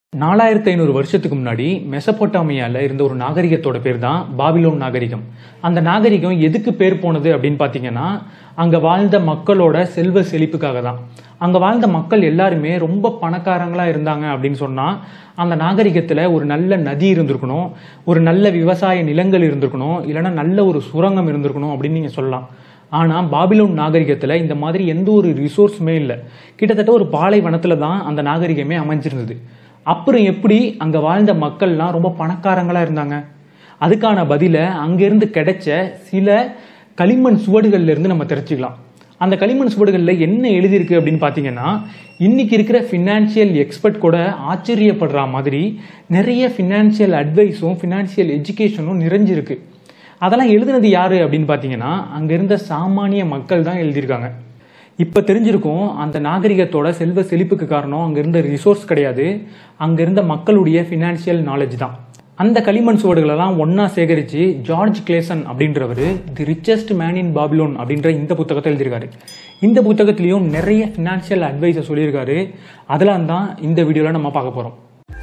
நாலாயிரத்தி ஐநூறு வருஷத்துக்கு முன்னாடி மெசபோட்டாமியால இருந்த ஒரு நாகரிகத்தோட பேர் தான் பாபிலோன் நாகரிகம் அந்த நாகரிகம் எதுக்கு பேர் போனது அப்படின்னு பார்த்தீங்கன்னா அங்க வாழ்ந்த மக்களோட செல்வ செழிப்புக்காக தான் அங்க வாழ்ந்த மக்கள் எல்லாருமே ரொம்ப பணக்காரங்களா இருந்தாங்க அப்படின்னு சொன்னா அந்த நாகரிகத்துல ஒரு நல்ல நதி இருந்திருக்கணும் ஒரு நல்ல விவசாய நிலங்கள் இருந்திருக்கணும் இல்லைன்னா நல்ல ஒரு சுரங்கம் இருந்திருக்கணும் அப்படின்னு நீங்க சொல்லலாம் ஆனா பாபிலோன் நாகரிகத்துல இந்த மாதிரி எந்த ஒரு ரிசோர்ஸுமே இல்லை கிட்டத்தட்ட ஒரு பாலைவனத்துல தான் அந்த நாகரிகமே அமைஞ்சிருந்தது அப்புறம் எப்படி அங்க வாழ்ந்த மக்கள்லாம் ரொம்ப பணக்காரங்களா இருந்தாங்க அதுக்கான பதில அங்கிருந்து கிடைச்ச சில களிமண் சுவடுகள்ல இருந்து நம்ம தெரிஞ்சுக்கலாம் அந்த களிமண் சுவடுகள்ல என்ன எழுதியிருக்கு அப்படின்னு பாத்தீங்கன்னா இன்னைக்கு இருக்கிற ஃபினான்ஷியல் எக்ஸ்பர்ட் கூட ஆச்சரியப்படுற மாதிரி நிறைய ஃபினான்ஷியல் அட்வைஸும் ஃபினான்ஷியல் எஜுகேஷனும் நிறைஞ்சிருக்கு அதெல்லாம் எழுதுனது யாரு அப்படின்னு பாத்தீங்கன்னா அங்க இருந்த சாமானிய மக்கள் தான் எழுதியிருக்காங்க இப்ப தெரிஞ்சிருக்கும் அந்த நாகரிகத்தோட செல்வ செழிப்புக்கு காரணம் அங்க இருந்த ரிசோர்ஸ் கிடையாது அங்க இருந்த மக்களுடைய ஃபினான்ஷியல் நாலேஜ் தான் அந்த களிமண் சுவடுகளெல்லாம் ஒன்னா சேகரிச்சு ஜார்ஜ் கிளேசன் அப்படின்றவர் the richest man in Babylon அப்படின்ற இந்த புத்தகத்தை எழுதியிருக்காரு இந்த புத்தகத்திலையும் நிறைய ஃபினான்ஷியல் அட்வைஸை சொல்லியிருக்காரு அதெல்லாம் தான் இந்த வீடியோல நம்ம பார்க்க போறோம்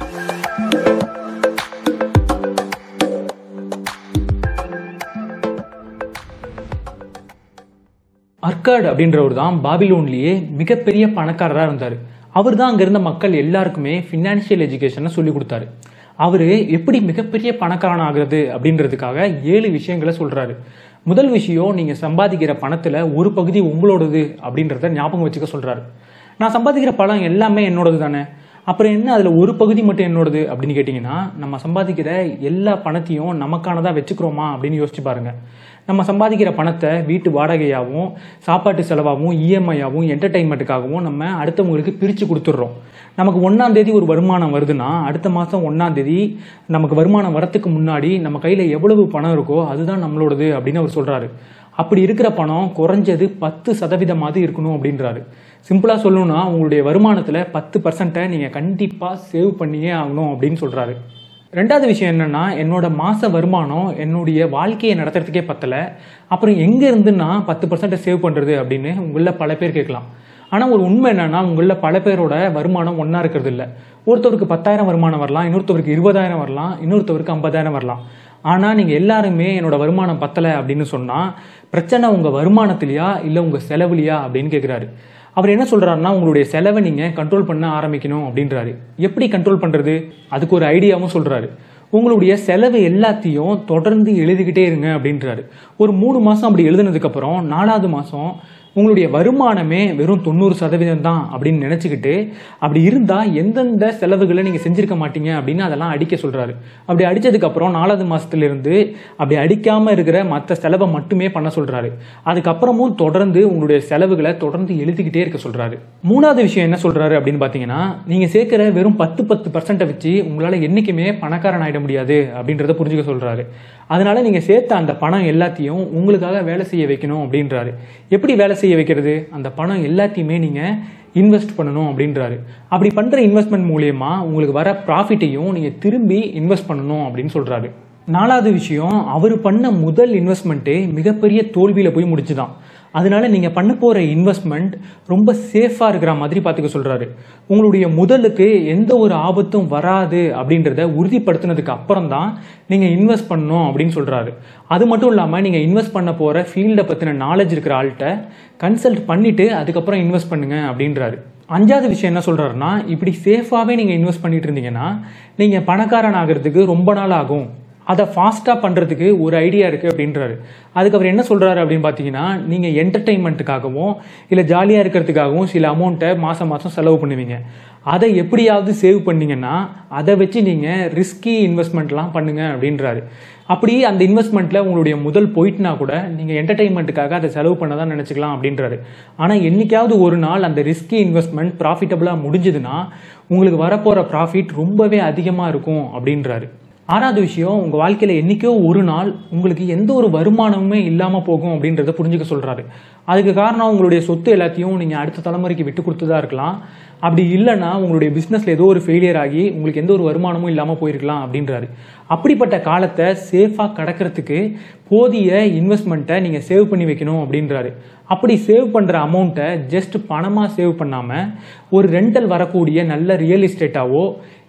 அர்காட் அப்படின்றவர் தான் பாபிலோன்லயே மிகப்பெரிய பணக்காரராக இருந்தார் அவர் தான் அங்க இருந்த மக்கள் எல்லாருக்குமே ஃபினான்ஷியல் எஜுகேஷனை சொல்லி கொடுத்தாரு அவரு எப்படி மிகப்பெரிய பணக்காரன் ஆகுறது அப்படின்றதுக்காக ஏழு விஷயங்களை சொல்றாரு முதல் விஷயம் நீங்க சம்பாதிக்கிற பணத்துல ஒரு பகுதி உங்களோடது அப்படின்றத ஞாபகம் வச்சுக்க சொல்றாரு நான் சம்பாதிக்கிற பணம் எல்லாமே என்னோடது தானே அப்புறம் என்ன அதுல ஒரு பகுதி மட்டும் என்னோடது அப்படின்னு கேட்டீங்கன்னா நம்ம சம்பாதிக்கிற எல்லா பணத்தையும் நமக்கானதா வச்சுக்கிறோமா அப்படின்னு யோசிச்சு பாருங்க நம்ம சம்பாதிக்கிற பணத்தை வீட்டு வாடகையாகவும் சாப்பாட்டு செலவாகவும் இஎம்ஐயாகவும் என்டர்டைன்மெண்ட்டுக்காகவும் நம்ம அடுத்தவங்களுக்கு பிரித்து கொடுத்துட்றோம் நமக்கு ஒன்றாம் தேதி ஒரு வருமானம் வருதுன்னா அடுத்த மாதம் ஒன்றாம் தேதி நமக்கு வருமானம் வரத்துக்கு முன்னாடி நம்ம கையில் எவ்வளவு பணம் இருக்கோ அதுதான் நம்மளோடது அப்படின்னு அவர் சொல்கிறாரு அப்படி இருக்கிற பணம் குறைஞ்சது பத்து சதவீதமாவது இருக்கணும் அப்படின்றாரு சிம்பிளாக சொல்லணும்னா உங்களுடைய வருமானத்தில் பத்து பர்சன்ட்டை நீங்கள் கண்டிப்பாக சேவ் பண்ணியே ஆகணும் அப்படின்னு சொல்கிறாரு ரெண்டாவது விஷயம் என்னன்னா என்னோட மாச வருமானம் என்னுடைய வாழ்க்கையை நடத்துறதுக்கே பத்தல அப்புறம் எங்க இருந்து நான் பத்து பர்சன்ட் சேவ் பண்றது அப்படின்னு உங்கள பல பேர் கேட்கலாம் ஆனா ஒரு உண்மை என்னன்னா உங்கள பல பேரோட வருமானம் ஒன்னா இருக்கிறது இல்ல ஒருத்தவருக்கு பத்தாயிரம் வருமானம் வரலாம் இன்னொருத்தவருக்கு இருபதாயிரம் வரலாம் இன்னொருத்தவருக்கு ஐம்பதாயிரம் வரலாம் ஆனா நீங்க எல்லாருமே என்னோட வருமானம் பத்தல அப்படின்னு சொன்னா பிரச்சனை உங்க வருமானத்திலயா இல்ல உங்க செலவுலையா அப்படின்னு கேக்குறாரு அவர் என்ன சொல்றாருன்னா உங்களுடைய செலவை நீங்க கண்ட்ரோல் பண்ண ஆரம்பிக்கணும் அப்படின்றாரு எப்படி கண்ட்ரோல் பண்றது அதுக்கு ஒரு ஐடியாவும் சொல்றாரு உங்களுடைய செலவு எல்லாத்தையும் தொடர்ந்து எழுதிக்கிட்டே இருங்க அப்படின்றாரு ஒரு மூணு மாசம் அப்படி எழுதுனதுக்கு அப்புறம் நாலாவது மாசம் உங்களுடைய வருமானமே வெறும் தொண்ணூறு சதவீதம் தான் அப்படின்னு நினைச்சுக்கிட்டு அப்படி இருந்தா எந்தெந்த செலவுகளை நீங்க செஞ்சிருக்க மாட்டீங்க அப்படின்னு அதெல்லாம் அடிக்க சொல்றாரு அப்படி அடிச்சதுக்கு அப்புறம் நாலாவது மாசத்துல இருந்து அப்படி அடிக்காம இருக்கிற மற்ற செலவை மட்டுமே பண்ண சொல்றாரு அதுக்கப்புறமும் தொடர்ந்து உங்களுடைய செலவுகளை தொடர்ந்து எழுதிக்கிட்டே இருக்க சொல்றாரு மூணாவது விஷயம் என்ன சொல்றாரு அப்படின்னு பாத்தீங்கன்னா நீங்க சேர்க்கிற வெறும் பத்து பத்து பர்சன்ட்டை வச்சு உங்களால என்னைக்குமே பணக்காரன் ஆயிட முடியாது அப்படின்றத புரிஞ்சுக்க சொல்றாரு அதனால நீங்க சேர்த்த அந்த பணம் எல்லாத்தையும் உங்களுக்காக வேலை செய்ய வைக்கணும் அப்படின்றாரு எப்படி வேலை செய்ய வைக்கிறது அந்த பணம் எல்லாத்தையுமே நீங்க இன்வெஸ்ட் பண்ணணும் அப்படின்றாரு அப்படி பண்ற இன்வெஸ்ட்மெண்ட் மூலியமா உங்களுக்கு வர ப்ராஃபிட்டையும் நீங்க திரும்பி இன்வெஸ்ட் பண்ணணும் அப்படின்னு சொல்றாரு நாலாவது விஷயம் அவர் பண்ண முதல் இன்வெஸ்ட்மெண்ட்டே மிகப்பெரிய தோல்வியில போய் முடிச்சுதான் அதனால நீங்க பண்ண போற இன்வெஸ்ட்மெண்ட் ரொம்ப சேஃபா இருக்கிற மாதிரி பாத்துக்க சொல்றாரு உங்களுடைய முதலுக்கு எந்த ஒரு ஆபத்தும் வராது அப்படின்றத உறுதிப்படுத்தினதுக்கு அப்புறம் தான் நீங்க இன்வெஸ்ட் பண்ணணும் அப்படின்னு சொல்றாரு அது மட்டும் இல்லாம நீங்க இன்வெஸ்ட் பண்ண போற ஃபீல்டை பத்தின நாலேஜ் இருக்கிற ஆள்கிட்ட கன்சல்ட் பண்ணிட்டு அதுக்கப்புறம் இன்வெஸ்ட் பண்ணுங்க அப்படின்றாரு அஞ்சாவது விஷயம் என்ன சொல்றாருன்னா இப்படி சேஃபாவே நீங்க இன்வெஸ்ட் பண்ணிட்டு இருந்தீங்கன்னா நீங்க பணக்காரன் ஆகிறதுக்கு ரொம்ப நாள் ஆகும் அதை ஃபாஸ்ட்டாக பண்ணுறதுக்கு ஒரு ஐடியா இருக்குது அப்படின்றாரு அதுக்கு அவர் என்ன சொல்கிறாரு அப்படின்னு பார்த்தீங்கன்னா நீங்கள் என்டர்டெயின்மெண்ட்டுக்காகவும் இல்லை ஜாலியாக இருக்கிறதுக்காகவும் சில அமௌண்ட்டை மாதம் மாதம் செலவு பண்ணுவீங்க அதை எப்படியாவது சேவ் பண்ணீங்கன்னா அதை வச்சு நீங்கள் ரிஸ்கி இன்வெஸ்ட்மெண்ட்லாம் பண்ணுங்க அப்படின்றாரு அப்படி அந்த இன்வெஸ்ட்மெண்ட்டில் உங்களுடைய முதல் போயிட்டுனா கூட நீங்கள் என்டர்டெயின்மெண்ட்டுக்காக அதை செலவு பண்ண தான் நினச்சிக்கலாம் அப்படின்றாரு ஆனால் என்னைக்காவது ஒரு நாள் அந்த ரிஸ்கி இன்வெஸ்ட்மெண்ட் ப்ராஃபிட்டபுளாக முடிஞ்சதுன்னா உங்களுக்கு வரப்போகிற ப்ராஃபிட் ரொம்பவே அதிகமாக இருக்கும் அப்படின்றாரு ஆறாவது விஷயம் உங்க வாழ்க்கையில என்னைக்கோ ஒரு நாள் உங்களுக்கு எந்த ஒரு வருமானமுமே இல்லாம போகும் அப்படின்றத புரிஞ்சுக்க சொல்றாரு அதுக்கு காரணம் உங்களுடைய சொத்து எல்லாத்தையும் நீங்க அடுத்த தலைமுறைக்கு விட்டு கொடுத்ததா இருக்கலாம் அப்படி இல்லைன்னா உங்களுடைய பிசினஸ்ல ஏதோ ஒரு ஃபெயிலியர் ஆகி உங்களுக்கு எந்த ஒரு வருமானமும் இல்லாம போயிருக்கலாம் அப்படின்றாரு அப்படிப்பட்ட காலத்தை சேஃபா கடக்கிறதுக்கு போதிய இன்வெஸ்ட்மெண்ட்டை நீங்க சேவ் பண்ணி வைக்கணும் அப்படின்றாரு அப்படி சேவ் பண்ற அமௌண்ட்டை ஜஸ்ட் பணமா சேவ் பண்ணாம ஒரு ரெண்டல் வரக்கூடிய நல்ல ரியல் எஸ்டேட்டாவோ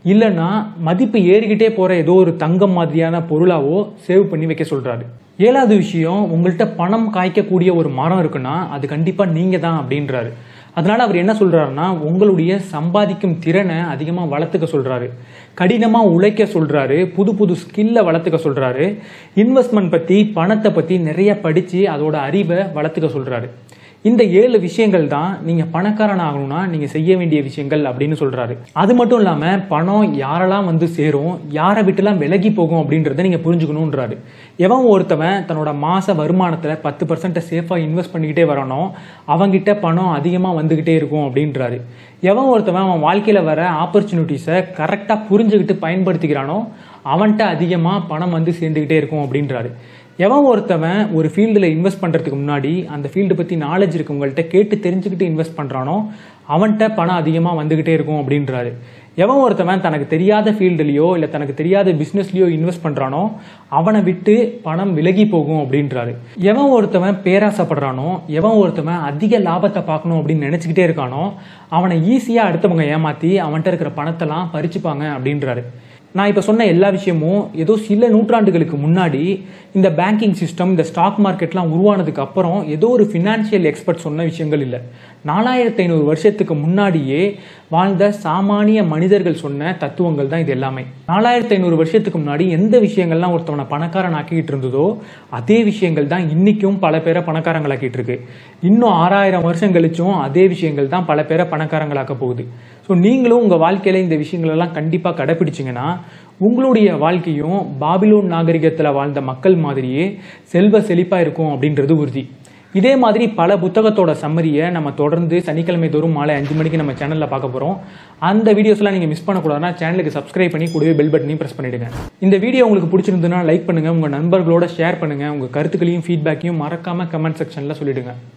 இல்லைன்னா மதிப்பு ஏறிக்கிட்டே போற ஏதோ ஒரு தங்கம் மாதிரியான பொருளாவோ சேவ் பண்ணி வைக்க சொல்றாரு ஏழாவது விஷயம் உங்கள்கிட்ட பணம் காய்க்கக்கூடிய ஒரு மரம் இருக்குன்னா அது கண்டிப்பா நீங்க தான் அப்படின்றாரு அதனால அவர் என்ன சொல்றாருன்னா உங்களுடைய சம்பாதிக்கும் திறனை அதிகமா வளர்த்துக்க சொல்றாரு கடினமா உழைக்க சொல்றாரு புது புது ஸ்கில்ல வளர்த்துக்க சொல்றாரு இன்வெஸ்ட்மெண்ட் பத்தி பணத்தை பத்தி நிறைய படிச்சு அதோட அறிவை வளர்த்துக்க சொல்றாரு இந்த ஏழு விஷயங்கள் தான் நீங்க பணக்காரன் ஆகணும்னா நீங்க செய்ய வேண்டிய விஷயங்கள் அப்படின்னு சொல்றாரு அது மட்டும் இல்லாம பணம் யாரெல்லாம் வந்து சேரும் யாரை விட்டுலாம் விலகி போகும் அப்படின்றத நீங்க புரிஞ்சுக்கணுன்றாரு எவன் ஒருத்தவன் தன்னோட மாச வருமானத்துல பத்து பர்சன்ட் சேஃபா இன்வெஸ்ட் பண்ணிக்கிட்டே வரானோ அவங்கிட்ட பணம் அதிகமா வந்துகிட்டே இருக்கும் அப்படின்றாரு எவன் ஒருத்தவன் அவன் வாழ்க்கையில வர ஆப்பர்ச்சுனிட்டிஸை கரெக்டா புரிஞ்சுக்கிட்டு பயன்படுத்திக்கிறானோ அவன்கிட்ட அதிகமா பணம் வந்து சேர்ந்துகிட்டே இருக்கும் அப்படின்றாரு எவன் ஒருத்தவன் ஒரு ஃபீல்டில் இன்வெஸ்ட் பண்ணுறதுக்கு முன்னாடி அந்த ஃபீல்டு பற்றி நாலேஜ் இருக்கவங்கள்ட்ட கேட்டு தெரிஞ்சுக்கிட்டு இன்வெஸ்ட் பண்ணுறானோ அவன்கிட்ட பணம் அதிகமாக வந்துக்கிட்டே இருக்கும் அப்படின்றாரு எவன் ஒருத்தவன் தனக்கு தெரியாத ஃபீல்டுலையோ இல்லை தனக்கு தெரியாத பிஸ்னஸ்லையோ இன்வெஸ்ட் பண்ணுறானோ அவனை விட்டு பணம் விலகி போகும் அப்படின்றாரு எவன் ஒருத்தவன் பேராசைப்படுறானோ எவன் ஒருத்தவன் அதிக லாபத்தை பார்க்கணும் அப்படின்னு நினச்சிக்கிட்டே இருக்கானோ அவனை ஈஸியாக அடுத்தவங்க ஏமாற்றி அவன்கிட்ட இருக்கிற பணத்தெல்லாம் பறிச்சுப்பாங்க அப்படின்றாரு நான் இப்போ சொன்ன எல்லா விஷயமும் ஏதோ சில நூற்றாண்டுகளுக்கு முன்னாடி இந்த பேங்கிங் சிஸ்டம் இந்த ஸ்டாக் மார்க்கெட்லாம் உருவானதுக்கு அப்புறம் ஏதோ ஒரு ஃபினான்ஷியல் எக்ஸ்பர்ட் சொன்ன விஷயங்கள் இல்லை நாலாயிரத்தி ஐநூறு வருஷத்துக்கு முன்னாடியே வாழ்ந்த சாமானிய மனிதர்கள் சொன்ன தத்துவங்கள் தான் இது எல்லாமே நாலாயிரத்தி ஐநூறு வருஷத்துக்கு முன்னாடி எந்த விஷயங்கள்லாம் ஒருத்தவனை பணக்காரன் ஆக்கிட்டு இருந்ததோ அதே விஷயங்கள் தான் இன்னைக்கும் பல பேரை பணக்காரங்களாக்கிட்டு இருக்கு இன்னும் ஆறாயிரம் வருஷம் கழிச்சும் அதே விஷயங்கள் தான் பல பேரை பணக்காரங்களாக்க போகுது ஸோ நீங்களும் உங்கள் வாழ்க்கையில் இந்த விஷயங்கள் எல்லாம் கண்டிப்பாக கடைப்பிடிச்சிங்கன்னா உங்களுடைய வாழ்க்கையும் பாபிலோன் நாகரிகத்தில் வாழ்ந்த மக்கள் மாதிரியே செல்வ செழிப்பாக இருக்கும் அப்படின்றது உறுதி இதே மாதிரி பல புத்தகத்தோட சம்மரியை நம்ம தொடர்ந்து சனிக்கிழமை தோறும் மாலை அஞ்சு மணிக்கு நம்ம சேனலில் பார்க்க போகிறோம் அந்த வீடியோஸ்லாம் நீங்கள் மிஸ் பண்ணக்கூடாதுன்னா சேனலுக்கு சப்ஸ்கிரைப் பண்ணி கூடவே பெல் பட்டனையும் ப்ரெஸ் பண்ணிடுங்க இந்த வீடியோ உங்களுக்கு பிடிச்சிருந்ததுன்னா லைக் பண்ணுங்கள் உங்கள் நண்பர்களோட ஷேர் பண்ணுங்கள் உங்கள் கருத்துக்களையும் ஃபீட்பேக்கையும் மறக்காமல் கமெண்ட் செக்ஷனில் சொல்லிடுங்க